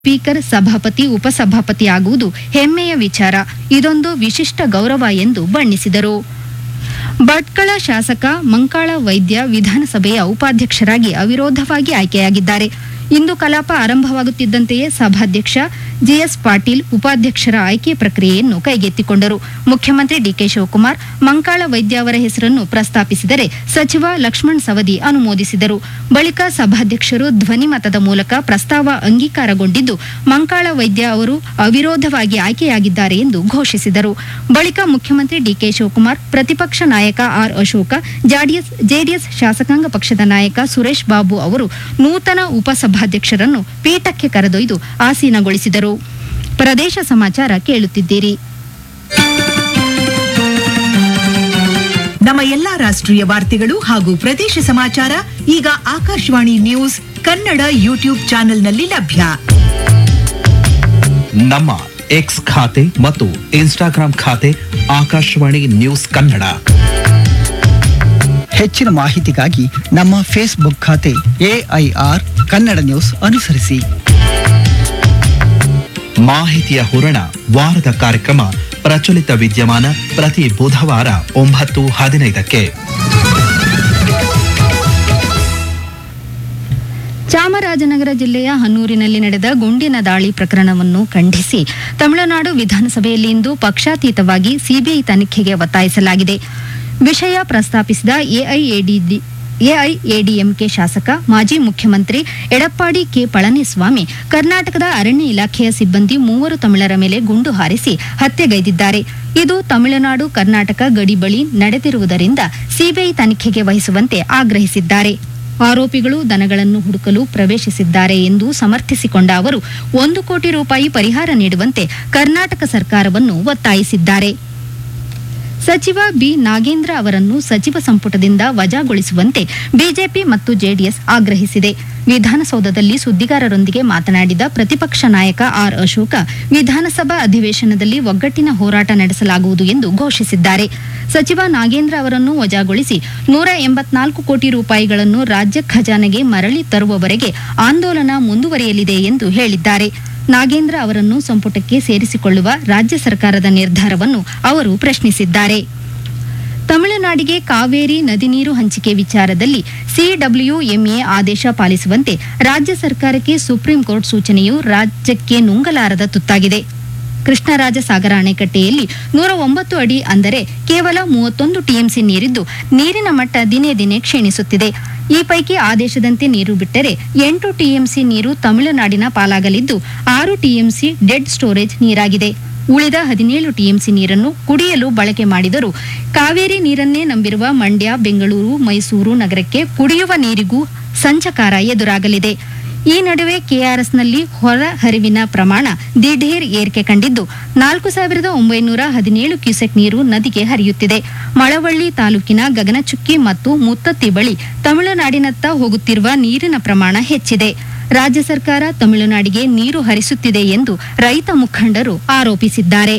speaker ಸಭಾಪತಿ ಉಪಸಭಾಪತಿ ಆಗುವುದು ಹೆಮ್ಮೆಯ ವಿಚಾರ ಇದೊಂದು ವಿಶಿಷ್ಟ ಗೌರವ ಎಂದು ಬಣ್ಣಿಸಿದರು ಭಟ್ಕಳ ಶಾಸಕ ಮಂಕಾಳ ವೈದ್ಯ ವಿಧಾನಸಭೆಯ ಉಪಾಧ್ಯಕ್ಷರಾಗಿ ಅವಿರೋಧವಾಗಿ ಆಯ್ಕೆಯಾಗಿದ್ದಾರೆ ಇಂದು ಕಲಾಪ ಆರಂಭವಾಗುತ್ತಿದ್ದಂತೆಯೇ ಸಭಾಧ್ಯಕ್ಷ ಜಿಎಸ್ ಪಾಟೀಲ್ ಉಪಾಧ್ಯಕ್ಷರ ಆಯ್ಕೆ ಪ್ರಕ್ರಿಯೆಯನ್ನು ಕೈಗೆತ್ತಿಕೊಂಡರು ಮುಖ್ಯಮಂತ್ರಿ ಡಿಕೆ ಶಿವಕುಮಾರ್ ಮಂಕಾಳ ವೈದ್ಯ ಅವರ ಹೆಸರನ್ನು ಪ್ರಸ್ತಾಪಿಸಿದರೆ ಸಚಿವ ಲಕ್ಷ್ಮಣ್ ಸವದಿ ಅನುಮೋದಿಸಿದರು ಬಳಿಕ ಸಭಾಧ್ಯಕ್ಷರು ಧ್ವನಿಮತದ ಮೂಲಕ ಪ್ರಸ್ತಾವ ಅಂಗೀಕಾರಗೊಂಡಿದ್ದು ಮಂಕಾಳ ವೈದ್ಯ ಅವರು ಅವಿರೋಧವಾಗಿ ಆಯ್ಕೆಯಾಗಿದ್ದಾರೆ ಎಂದು ಘೋಷಿಸಿದರು ಬಳಿಕ ಮುಖ್ಯಮಂತ್ರಿ ಡಿಕೆ ಶಿವಕುಮಾರ್ ಪ್ರತಿಪಕ್ಷ ನಾಯಕ ಆರ್ ಅಶೋಕ ಜೆಡಿಎಸ್ ಜೆಡಿಎಸ್ ಶಾಸಕಾಂಗ ಪಕ್ಷದ ನಾಯಕ ಸುರೇಶ್ ಬಾಬು ಅವರು ನೂತನ ಉಪಸಭಾಧ್ಯಕ್ಷರನ್ನು ಪೀಠಕ್ಕೆ ಕರೆದೊಯ್ದು ಆಸೀನಗೊಳಿಸಿದರು ಪ್ರದೇಶ ಸಮಾಚಾರ ಕೇಳುತ್ತಿದ್ದೀರಿ ನಮ್ಮ ಎಲ್ಲಾ ರಾಷ್ಟ್ರೀಯ ವಾರ್ತೆಗಳು ಹಾಗೂ ಪ್ರದೇಶ ಸಮಾಚಾರ ಈಗ ಆಕಾಶವಾಣಿ ನ್ಯೂಸ್ ಕನ್ನಡ ಯೂಟ್ಯೂಬ್ ಚಾನೆಲ್ನಲ್ಲಿ ಲಭ್ಯ ನಮ್ಮ ಎಕ್ಸ್ ಖಾತೆ ಮತ್ತು ಇನ್ಸ್ಟಾಗ್ರಾಂ ಖಾತೆ ಆಕಾಶವಾಣಿ ನ್ಯೂಸ್ ಕನ್ನಡ ಹೆಚ್ಚಿನ ಮಾಹಿತಿಗಾಗಿ ನಮ್ಮ ಫೇಸ್ಬುಕ್ ಖಾತೆ ಎಐಆರ್ ಕನ್ನಡ ನ್ಯೂಸ್ ಅನುಸರಿಸಿ ಮಾಹಿತಿಯ ಹೂರಣ ವಾರದ ಕಾರ್ಯಕ್ರಮ ಪ್ರಚಲಿತ ವಿದ್ಯಮಾನ ಪ್ರತಿ ಬುಧವಾರ ಒಂಬತ್ತು ಹದಿನೈದಕ್ಕೆ ಚಾಮರಾಜನಗರ ಜಿಲ್ಲೆಯ ಹನ್ನೂರಿನಲ್ಲಿ ನಡೆದ ಗುಂಡಿನ ದಾಳಿ ಪ್ರಕರಣವನ್ನು ಖಂಡಿಸಿ ತಮಿಳುನಾಡು ವಿಧಾನಸಭೆಯಲ್ಲಿ ಇಂದು ಪಕ್ಷಾತೀತವಾಗಿ ಸಿಬಿಐ ತನಿಖೆಗೆ ಒತ್ತಾಯಿಸಲಾಗಿದೆ ವಿಷಯ ಪ್ರಸ್ತಾಪಿಸಿದ ಎಐಎಡಿಡಿ ಎಐಎಡಿಎಂಕೆ ಶಾಸಕ ಮಾಜಿ ಮುಖ್ಯಮಂತ್ರಿ ಎಡಪ್ಪಾಡಿ ಕೆ ಪಳನಿಸ್ವಾಮಿ ಕರ್ನಾಟಕದ ಅರಣ್ಯ ಇಲಾಖೆಯ ಸಿಬ್ಬಂದಿ ಮೂವರು ತಮಿಳರ ಮೇಲೆ ಗುಂಡು ಹಾರಿಸಿ ಹತ್ಯೆಗೈದಿದ್ದಾರೆ ಇದು ತಮಿಳುನಾಡು ಕರ್ನಾಟಕ ಗಡಿ ಬಳಿ ನಡೆದಿರುವುದರಿಂದ ಸಿಬಿಐ ತನಿಖೆಗೆ ವಹಿಸುವಂತೆ ಆಗ್ರಹಿಸಿದ್ದಾರೆ ಆರೋಪಿಗಳು ದನಗಳನ್ನು ಹುಡುಕಲು ಪ್ರವೇಶಿಸಿದ್ದಾರೆ ಎಂದು ಸಮರ್ಥಿಸಿಕೊಂಡ ಅವರು ಒಂದು ಕೋಟಿ ರೂಪಾಯಿ ಪರಿಹಾರ ನೀಡುವಂತೆ ಕರ್ನಾಟಕ ಸರ್ಕಾರವನ್ನು ಒತ್ತಾಯಿಸಿದ್ದಾರೆ ಸಚಿವ ಬಿ ನಾಗೇಂದ್ರ ಅವರನ್ನು ಸಚಿವ ಸಂಪುಟದಿಂದ ವಜಾಗೊಳಿಸುವಂತೆ ಬಿಜೆಪಿ ಮತ್ತು ಜೆಡಿಎಸ್ ಆಗ್ರಹಿಸಿದೆ ವಿಧಾನಸೌಧದಲ್ಲಿ ಸುದ್ದಿಗಾರರೊಂದಿಗೆ ಮಾತನಾಡಿದ ಪ್ರತಿಪಕ್ಷ ನಾಯಕ ಆರ್ ಅಶೋಕ ವಿಧಾನಸಭಾ ಅಧಿವೇಶನದಲ್ಲಿ ಒಗ್ಗಟ್ಟಿನ ಹೋರಾಟ ನಡೆಸಲಾಗುವುದು ಎಂದು ಘೋಷಿಸಿದ್ದಾರೆ ಸಚಿವ ನಾಗೇಂದ್ರ ಅವರನ್ನು ವಜಾಗೊಳಿಸಿ ನೂರ ಎಂಬತ್ನಾಲ್ಕು ಕೋಟಿ ರೂಪಾಯಿಗಳನ್ನು ರಾಜ್ಯ ಖಜಾನೆಗೆ ಮರಳಿ ತರುವವರೆಗೆ ಆಂದೋಲನ ಮುಂದುವರಿಯಲಿದೆ ಎಂದು ಹೇಳಿದ್ದಾರೆ ನಾಗೇಂದ್ರ ಅವರನ್ನು ಸಂಪುಟಕ್ಕೆ ಸೇರಿಸಿಕೊಳ್ಳುವ ರಾಜ್ಯ ಸರ್ಕಾರದ ನಿರ್ಧಾರವನ್ನು ಅವರು ಪ್ರಶ್ನಿಸಿದ್ದಾರೆ ತಮಿಳುನಾಡಿಗೆ ಕಾವೇರಿ ನದಿ ನೀರು ಹಂಚಿಕೆ ವಿಚಾರದಲ್ಲಿ ಸಿಡಬ್ಲ್ಯೂಎಂಎ ಆದೇಶ ಪಾಲಿಸುವಂತೆ ರಾಜ್ಯ ಸರ್ಕಾರಕ್ಕೆ ಸುಪ್ರೀಂ ಕೋರ್ಟ್ ಸೂಚನೆಯು ರಾಜ್ಯಕ್ಕೆ ನುಂಗಲಾರದ ತುತ್ತಾಗಿದೆ ಕೃಷ್ಣರಾಜ ಸಾಗರ ಅಣೆಕಟ್ಟೆಯಲ್ಲಿ ನೂರ ಒಂಬತ್ತು ಅಡಿ ಅಂದರೆ ಕೇವಲ ಮೂವತ್ತೊಂದು ಟಿಎಂಸಿ ನೀರಿದ್ದು ನೀರಿನ ಮಟ್ಟ ದಿನೇ ದಿನೇ ಕ್ಷೀಣಿಸುತ್ತಿದೆ ಈ ಪೈಕಿ ಆದೇಶದಂತೆ ನೀರು ಬಿಟ್ಟರೆ ಎಂಟು ಟಿಎಂಸಿ ನೀರು ತಮಿಳುನಾಡಿನ ಪಾಲಾಗಲಿದ್ದು ಆರು ಟಿಎಂಸಿ ಡೆಡ್ ಸ್ಟೋರೇಜ್ ನೀರಾಗಿದೆ ಉಳಿದ ಹದಿನೇಳು ಟಿಎಂಸಿ ನೀರನ್ನು ಕುಡಿಯಲು ಬಳಕೆ ಮಾಡಿದರೂ ಕಾವೇರಿ ನೀರನ್ನೇ ನಂಬಿರುವ ಮಂಡ್ಯ ಬೆಂಗಳೂರು ಮೈಸೂರು ನಗರಕ್ಕೆ ಕುಡಿಯುವ ನೀರಿಗೂ ಸಂಚಕಾರ ಎದುರಾಗಲಿದೆ ಈ ನಡುವೆ ಕೆಆರ್ಎಸ್ನಲ್ಲಿ ಹೊರ ಹರಿವಿನ ಪ್ರಮಾಣ ದಿಢೀರ್ ಏರಿಕೆ ಕಂಡಿದ್ದು ನಾಲ್ಕು ಸಾವಿರದ ಒಂಬೈನೂರ ಹದಿನೇಳು ಕ್ಯೂಸೆಕ್ ನೀರು ನದಿಗೆ ಹರಿಯುತ್ತಿದೆ ಮಳವಳ್ಳಿ ತಾಲೂಕಿನ ಗಗನಚುಕ್ಕಿ ಮತ್ತು ಮುತ್ತತ್ತಿ ಬಳಿ ತಮಿಳುನಾಡಿನತ್ತ ಹೋಗುತ್ತಿರುವ ನೀರಿನ ಪ್ರಮಾಣ ಹೆಚ್ಚಿದೆ ರಾಜ್ಯ ಸರ್ಕಾರ ತಮಿಳುನಾಡಿಗೆ ನೀರು ಹರಿಸುತ್ತಿದೆ ಎಂದು ರೈತ ಮುಖಂಡರು ಆರೋಪಿಸಿದ್ದಾರೆ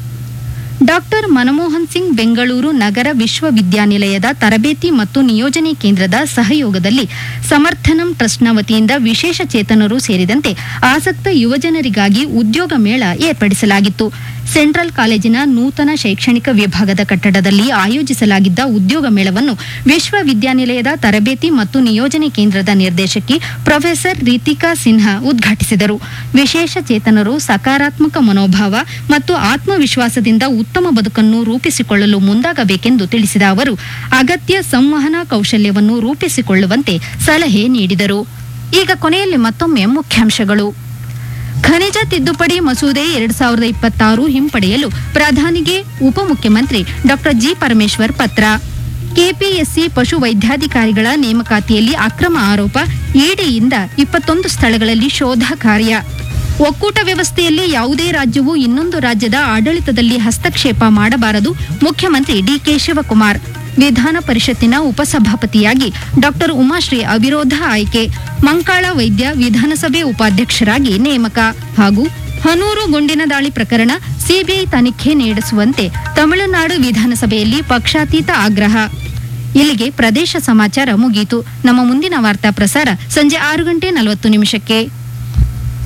ಡಾಕ್ಟರ್ ಮನಮೋಹನ್ ಸಿಂಗ್ ಬೆಂಗಳೂರು ನಗರ ವಿಶ್ವವಿದ್ಯಾನಿಲಯದ ತರಬೇತಿ ಮತ್ತು ನಿಯೋಜನೆ ಕೇಂದ್ರದ ಸಹಯೋಗದಲ್ಲಿ ಸಮರ್ಥನಂ ಟ್ರಸ್ಟ್ನ ವತಿಯಿಂದ ವಿಶೇಷ ಚೇತನರು ಸೇರಿದಂತೆ ಆಸಕ್ತ ಯುವಜನರಿಗಾಗಿ ಉದ್ಯೋಗ ಮೇಳ ಏರ್ಪಡಿಸಲಾಗಿತ್ತು ಸೆಂಟ್ರಲ್ ಕಾಲೇಜಿನ ನೂತನ ಶೈಕ್ಷಣಿಕ ವಿಭಾಗದ ಕಟ್ಟಡದಲ್ಲಿ ಆಯೋಜಿಸಲಾಗಿದ್ದ ಉದ್ಯೋಗ ಮೇಳವನ್ನು ವಿಶ್ವವಿದ್ಯಾನಿಲಯದ ತರಬೇತಿ ಮತ್ತು ನಿಯೋಜನೆ ಕೇಂದ್ರದ ನಿರ್ದೇಶಕಿ ಪ್ರೊಫೆಸರ್ ರೀತಿಕಾ ಸಿನ್ಹಾ ಉದ್ಘಾಟಿಸಿದರು ವಿಶೇಷ ಚೇತನರು ಸಕಾರಾತ್ಮಕ ಮನೋಭಾವ ಮತ್ತು ಆತ್ಮವಿಶ್ವಾಸದಿಂದ ಉತ್ತಮ ಬದುಕನ್ನು ರೂಪಿಸಿಕೊಳ್ಳಲು ಮುಂದಾಗಬೇಕೆಂದು ತಿಳಿಸಿದ ಅವರು ಅಗತ್ಯ ಸಂವಹನ ಕೌಶಲ್ಯವನ್ನು ರೂಪಿಸಿಕೊಳ್ಳುವಂತೆ ಸಲಹೆ ನೀಡಿದರು ಈಗ ಕೊನೆಯಲ್ಲಿ ಮತ್ತೊಮ್ಮೆ ಮುಖ್ಯಾಂಶಗಳು ಖನಿಜ ತಿದ್ದುಪಡಿ ಮಸೂದೆ ಎರಡ್ ಸಾವಿರದ ಇಪ್ಪತ್ತಾರು ಹಿಂಪಡೆಯಲು ಪ್ರಧಾನಿಗೆ ಉಪಮುಖ್ಯಮಂತ್ರಿ ಡಾಕ್ಟರ್ ಜಿ ಪರಮೇಶ್ವರ್ ಪತ್ರ ಕೆಪಿಎಸ್ಸಿ ಪಶು ವೈದ್ಯಾಧಿಕಾರಿಗಳ ನೇಮಕಾತಿಯಲ್ಲಿ ಅಕ್ರಮ ಆರೋಪ ಇಡಿಯಿಂದ ಇಪ್ಪತ್ತೊಂದು ಸ್ಥಳಗಳಲ್ಲಿ ಶೋಧ ಕಾರ್ಯ ಒಕ್ಕೂಟ ವ್ಯವಸ್ಥೆಯಲ್ಲಿ ಯಾವುದೇ ರಾಜ್ಯವು ಇನ್ನೊಂದು ರಾಜ್ಯದ ಆಡಳಿತದಲ್ಲಿ ಹಸ್ತಕ್ಷೇಪ ಮಾಡಬಾರದು ಮುಖ್ಯಮಂತ್ರಿ ಡಿಕೆ ಶಿವಕುಮಾರ್ ವಿಧಾನ ಪರಿಷತ್ತಿನ ಉಪಸಭಾಪತಿಯಾಗಿ ಡಾಕ್ಟರ್ ಉಮಾಶ್ರೀ ಅವಿರೋಧ ಆಯ್ಕೆ ಮಂಕಾಳ ವೈದ್ಯ ವಿಧಾನಸಭೆ ಉಪಾಧ್ಯಕ್ಷರಾಗಿ ನೇಮಕ ಹಾಗೂ ಹನೂರು ಗುಂಡಿನ ದಾಳಿ ಪ್ರಕರಣ ಸಿಬಿಐ ತನಿಖೆ ನಡೆಸುವಂತೆ ತಮಿಳುನಾಡು ವಿಧಾನಸಭೆಯಲ್ಲಿ ಪಕ್ಷಾತೀತ ಆಗ್ರಹ ಇಲ್ಲಿಗೆ ಪ್ರದೇಶ ಸಮಾಚಾರ ಮುಗಿಯಿತು ನಮ್ಮ ಮುಂದಿನ ವಾರ್ತಾ ಪ್ರಸಾರ ಸಂಜೆ ಆರು ಗಂಟೆ ನಲವತ್ತು ನಿಮಿಷಕ್ಕೆ